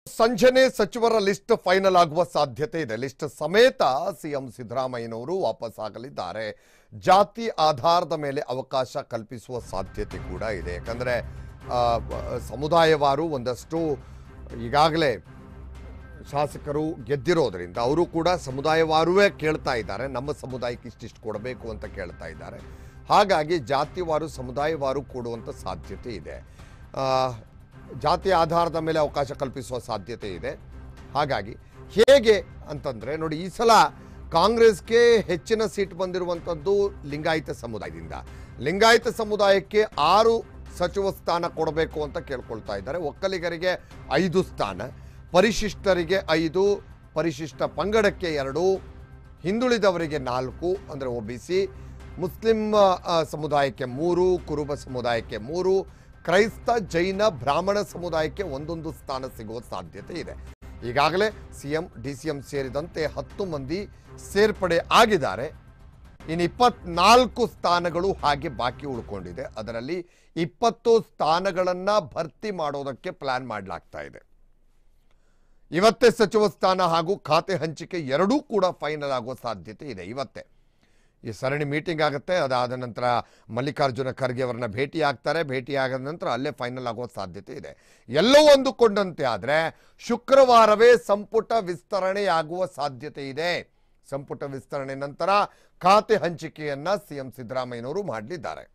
ಸಂಜೆನೆ ಸಚಿವರ list final ಆಗುವ ಸಾಧ್ಯತೆ ಇದೆ ಲಿಸ್ಟ್ ಸಮೇತ ಸಿಎಂ ಸಿದ್ದರಾಮಯ್ಯನವರು ವಾಪಸ್ ಆಗಲಿದ್ದಾರೆ ಜಾತಿ ಆಧಾರದ ಮೇಲೆ ಅವಕಾಶ ಕಲ್ಪಿಸುವ ಸಾಧ್ಯತೆ ಕೂಡ ಇದೆ ಯಾಕಂದ್ರೆ ಆ, ಬ- ಸಮುದಾಯವಾರು ಒಂದಷ್ಟು ಈಗಾಗಲೇ ಶಾಸಕರು ಗೆದ್ದಿರೋದ್ರಿಂದ ಅವರು ಕೂಡ ಸಮುದಾಯವಾರುವೇ ಕೇಳ್ತಾ ಇದ್ದಾರೆ ನಮ್ಮ ಸಮುದಾಯಕ್ಕೆ ಇಷ್ಟಿಷ್ಟು ಕೊಡಬೇಕು ಅಂತ ಕೇಳ್ತಾ ಇದ್ದಾರೆ ಹಾಗಾಗಿ ಜಾತಿವಾರು ಸಮುದಾಯವಾರು ಕೊಡುವಂಥ ಸಾಧ್ಯತೆ ಇದೆ ಆ, ಜಾತಿ ಆಧಾರದ ಮೇಲೆ ಅವಕಾಶ ಕಲ್ಪಿಸುವ ಸಾಧ್ಯತೆ ಇದೆ ಹಾಗಾಗಿ ಹೇಗೆ ಅಂತಂದರೆ ನೋಡಿ ಈ ಸಲ ಕಾಂಗ್ರೆಸ್ಗೆ ಹೆಚ್ಚಿನ ಸೀಟ್ ಬಂದಿರುವಂಥದ್ದು ಲಿಂಗಾಯತ ಸಮುದಾಯದಿಂದ ಲಿಂಗಾಯತ ಸಮುದಾಯಕ್ಕೆ ಆರು ಸಚಿವ ಸ್ಥಾನ ಕೊಡಬೇಕು ಅಂತ ಕೇಳ್ಕೊಳ್ತಾ ಇದ್ದಾರೆ ಒಕ್ಕಲಿಗರಿಗೆ ಐದು ಸ್ಥಾನ ಪರಿಶಿಷ್ಟರಿಗೆ ಐದು ಪರಿಶಿಷ್ಟ ಪಂಗಡಕ್ಕೆ ಎರಡು ಹಿಂದುಳಿದವರಿಗೆ ನಾಲ್ಕು ಅಂದರೆ ಒ ಬಿ ಸಿ ಮುಸ್ಲಿಂ ಆ, ಸಮುದಾಯಕ್ಕೆ ಮೂರು ಕುರುಬ ಸಮುದಾಯಕ್ಕೆ ಮೂರು ಕ್ರೈಸ್ತ ಜೈನ ಬ್ರಾಹ್ಮಣ ಸಮುದಾಯಕ್ಕೆ ಒಂದೊಂದು ಸ್ಥಾನ ಸಿಗುವ ಸಾಧ್ಯತೆ ಇದೆ ಈಗಾಗಲೇ C M D C M ಸೇರಿದಂತೆ ಹತ್ತು ಮಂದಿ ಸೇರ್ಪಡೆ ಆಗಿದ್ದಾರೆ ಇನ್ನು ಇಪ್ಪತ್ನಾಲ್ಕು ಸ್ಥಾನಗಳು ಹಾಗೆ ಬಾಕಿ ಉಳ್ಕೊಂಡಿದೆ ಅದರಲ್ಲಿ ಇಪ್ಪತ್ತು ಸ್ಥಾನಗಳನ್ನ ಭರ್ತಿ ಮಾಡೋದಕ್ಕೆ ಪ್ಲಾನ್ ಮಾಡಲಾಗ್ತಾ ಇದೆ ಇವತ್ತೇ ಸಚಿವ ಸ್ಥಾನ ಹಾಗೂ ಖಾತೆ ಹಂಚಿಕೆ ಎರಡೂ ಕೂಡ ಫೈನಲ್ ಆಗುವ ಸಾಧ್ಯತೆ ಇದೆ ಇವತ್ತೇ ಈ ಸರಣಿ ಮೀಟಿಂಗ್ ಆಗುತ್ತೆ ಅದಾದ ನಂತರ ಮಲ್ಲಿಕಾರ್ಜುನ ಖರ್ಗೆ ಅವರನ್ನ ಭೇಟಿ ಆಗ್ತಾರೆ ಭೇಟಿ ಆಗದ ನಂತರ ಅಲ್ಲೇ ಫೈನಲ್ ಆಗುವ ಸಾಧ್ಯತೆ ಇದೆ ಎಲ್ಲೋ ಒಂದುಕೊಂಡಂತೆ ಆದರೆ ಶುಕ್ರವಾರವೇ ಸಂಪುಟ ವಿಸ್ತರಣೆಯಾಗುವ ಸಾಧ್ಯತೆ ಇದೆ ಸಂಪುಟ ವಿಸ್ತರಣೆ ನಂತರ ಖಾತೆ ಹಂಚಿಕೆಯನ್ನ ಸಿಎಂ ಸಿದ್ದರಾಮಯ್ಯನವರು ಮಾಡಲಿದ್ದಾರೆ